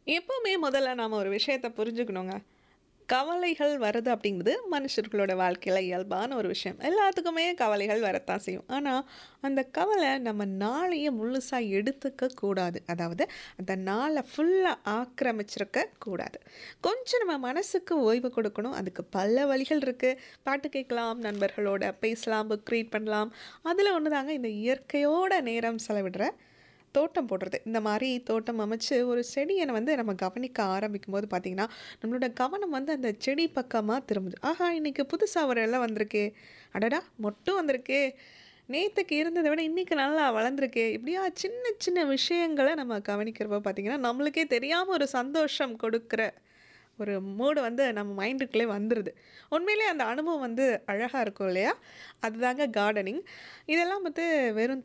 எப்பவுமே முதல்ல நாம ஒரு விஷயத்த புரிஞ்சுக்கணுங்க. கவலைகள் வருது அப்படிங்கிறது மனுஷர்களோட வாழ்க்கையில இயல்பான ஒரு விஷயம். எல்லாத்துக்குமே கவலைகள் வரத்தான் செய்யும். ஆனா, அந்த கவலை நம்ம நாளைய முழுசா எடுத்துக்க கூடாது. அதாவது அந்த நாள ஃபுல்லா ஆக்கிரமிச்சிருக்க கூடாது. கொஞ்சம் நம்ம மனசுக்கு ஓய்வு கொடுக்கணும். அதுக்கு பல வழிகள் இருக்கு. பாட்டு கேட்கலாம், நண்பர்களோட பேசலாம், புக் ரீட் பண்ணலாம். அதுல ஒண்ணுதாங்க இந்த இயற்கையோட நேரம் செலவிடுற தோட்டம் போடுறது. இந்த மாரி தோட்டம் அமைச்சு ஒரு செடிய வந்து நம்ம கவனிக்க ஆரம்பிக்கும்போது பார்த்தீங்கன்னா, நம்மளோட கவனம் வந்து அந்த செடி பக்கமா திரும்புது. ஆஹா! இன்னைக்கு புதுசா ஒரு இலை வந்திருக்கே! அடடா! மொட்டும் வந்திருக்கே! நேத்துக்கு இருந்தத விட இன்னைக்கு நல்லா வளர்ந்திருக்கே! இப்படியா சின்ன சின்ன விஷயங்கள நம்ம கவனிக்கிறப்போ பார்த்தீங்கன்னா, நம்மளுக்கே தெரியாம ஒரு சந்தோஷம் கொடுக்குற ஒரு மூடு வந்து நம்ம மைண்டுக்குள்ளே வந்துருது. உண்மையிலேயே அந்த அனுபவம் வந்து அழகா இருக்கும் இல்லையா? அதுதாங்க கார்டனிங். இதெல்லாம் வந்து வெறும்